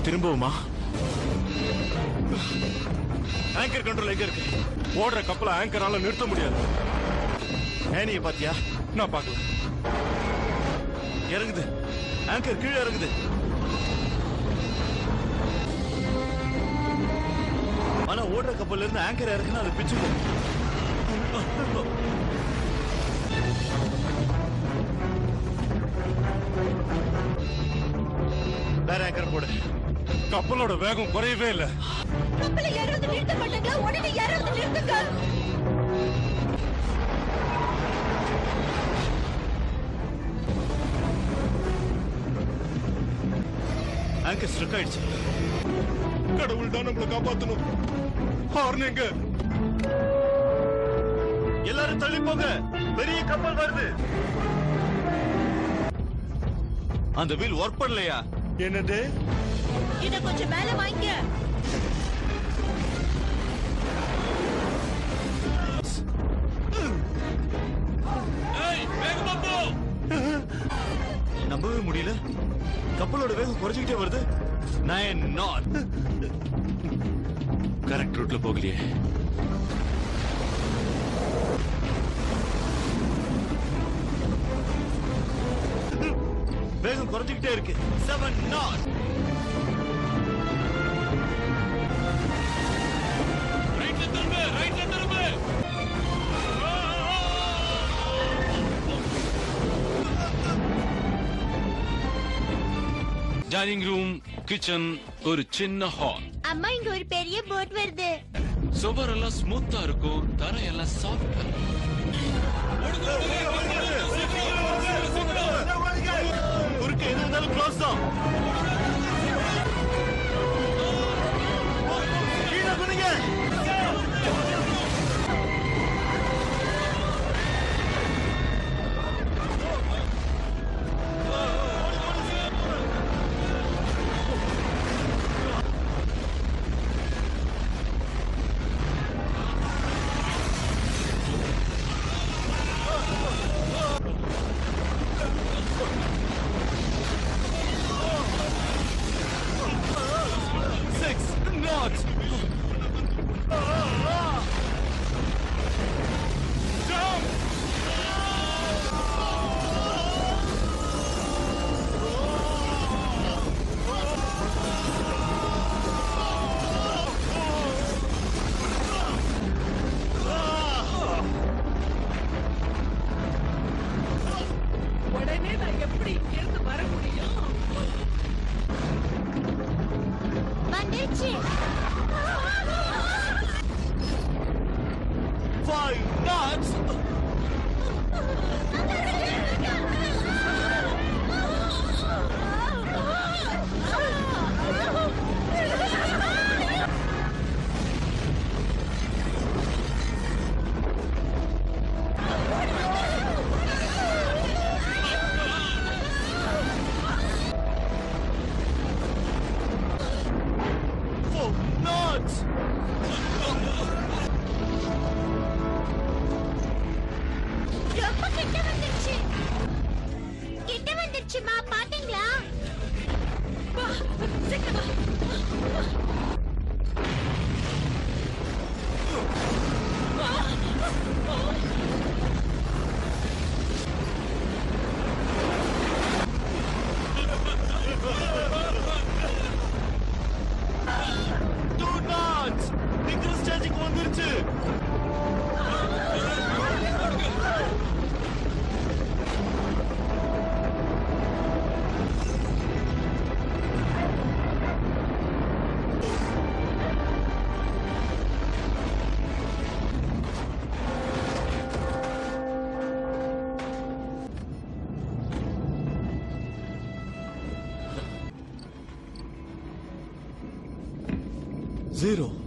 திரும்பவுமா anchor control எங்க இருக்கு ஓடுற கப்பலை ஆங்கரால நிறுத்த முடியாது ஏனிய பாத்தியா நான் பார்க்கல இறங்குது ஆங்கர் கீழே இறங்குது ஆனா ஓடுற கப்பல்ல இருந்து ஆங்கர் இறக்குனா அது பிச்சுக்கும் வேற ஆங்கர் போடு கப்பலோட வேகம் குறையவே இல்லை கப்பலை யாராவது நிறுத்த மாட்டாங்க உடனே யாராவது நிறுத்துங்க ஆங்கர் ஸ்ட்ரக் ஆயிடுச்சு கடவுள் தான் நம்மளை காப்பாத்தணும் ஹார்ன் எங்க எல்லாரும் தள்ளி போங்க பெரிய கப்பல் வருது அந்த வீல் ஒர்க் பண்ணலையா என்னது இத கொஞ்சம் மேல வாங்கிக்க நம்பவே முடியல கப்பலோட வேகம் குறைஞ்சிக்கிட்டே வருது நைன் நாட் கரெக்ட் ரூட்ல போகலையே வேகம் குறைஞ்சிக்கிட்டே இருக்கு செவன் நாட் ரைட்ல திரும்ப ரைட்ல திரும்ப டைனிங் ரூம் கிச்சன் ஒரு சின்ன ஹால் அம்மா இங்க ஒரு பெரிய போட் வருது சுவரெல்லாம் ஸ்மூத்தா இருக்கும் தரையெல்லாம் சாஃப்டா குறுக்க எது இருந்தாலும் க்ளோஸ் தான் கீழே குனிங்க Six knots. Jump! உடனே நான் எப்படி இங்கிருந்து வர முடியும் வந்துருச்சு Five knots. Four knots. ரொம்ப கிட்ட வந்துருச்சு கிட்ட வந்துருச்சுமா பாத்தீங்களா வா, சீக்கிரம் வா. Two knots. நிக்கிற ஸ்டேஜுக்கு வந்துருச்சு Zero.